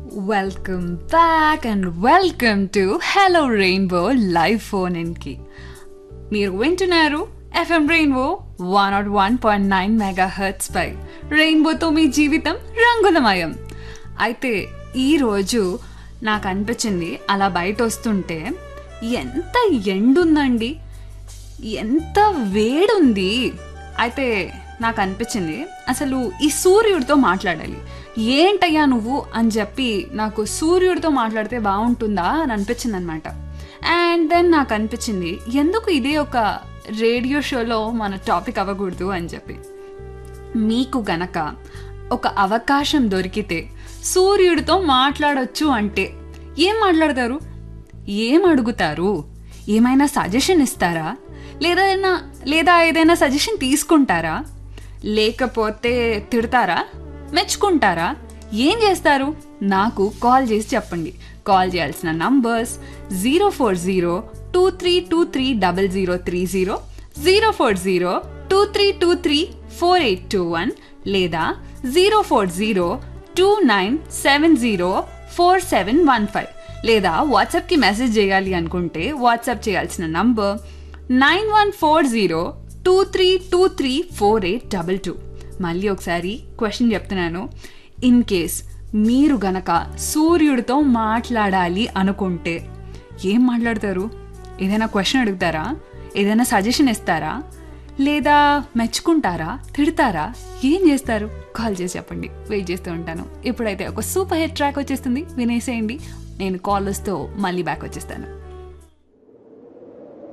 welcome back and welcome to hello rainbow live phone ఇన్కి మీరు వింటున్నారు FM rainbow one nought one point nine mega hertz పై రెయిన్బోతో మీ జీవితం రంగులమయం అయితే ఈరోజు నాకు అనిపించింది అలా బయట వస్తుంటే ఎంత ఎండుందండి ఎంత వేడుంది అయితే నాకు అనిపించింది అసలు ఈ సూర్యుడితో మాట్లాడాలి ఏంటయ్యా నువ్వు అని చెప్పి నాకు సూర్యుడితో మాట్లాడితే బాగుంటుందా అని అనిపించింది అనమాట అండ్ దెన్ నాకు అనిపించింది ఎందుకు ఇదే ఒక రేడియో షోలో మన టాపిక్ అవ్వకూడదు అని చెప్పి మీకు గనక ఒక అవకాశం దొరికితే సూర్యుడితో మాట్లాడొచ్చు అంటే ఏం మాట్లాడతారు ఏం అడుగుతారు ఏమైనా సజెషన్ ఇస్తారా లేదా లేదా ఏదైనా సజెషన్ తీసుకుంటారా లేకపోతే తిడతారా మెచ్చుకుంటారా ఏం చేస్తారు నాకు కాల్ చేసి చెప్పండి కాల్ చేయాల్సిన numbers zero four zero two three two three double zero three zero zero four zero two three two three four eight two one లేదా zero four zero two nine seven zero four seven one five లేదా వాట్సాప్కి message చేయాలి అనుకుంటే WhatsApp చేయాల్సిన number nine one four zero two three two three four eight double two మళ్ళీ ఒకసారి question చెప్తున్నాను in case మీరు గనక సూర్యుడితో మాట్లాడాలి అనుకుంటే ఏం మాట్లాడతారు ఏదైనా క్వశ్చన్ అడుగుతారా ఏదైనా సజెషన్ ఇస్తారా లేదా మెచ్చుకుంటారా తిడతారా ఏం చేస్తారు కాల్ చేసి చెప్పండి వెయిట్ చేస్తూ ఉంటాను ఇప్పుడైతే ఒక సూపర్ హిట్ ట్రాక్ వచ్చేస్తుంది వినేసేయండి నేను కాల్ వస్తూ మళ్ళీ బ్యాక్ వచ్చేస్తాను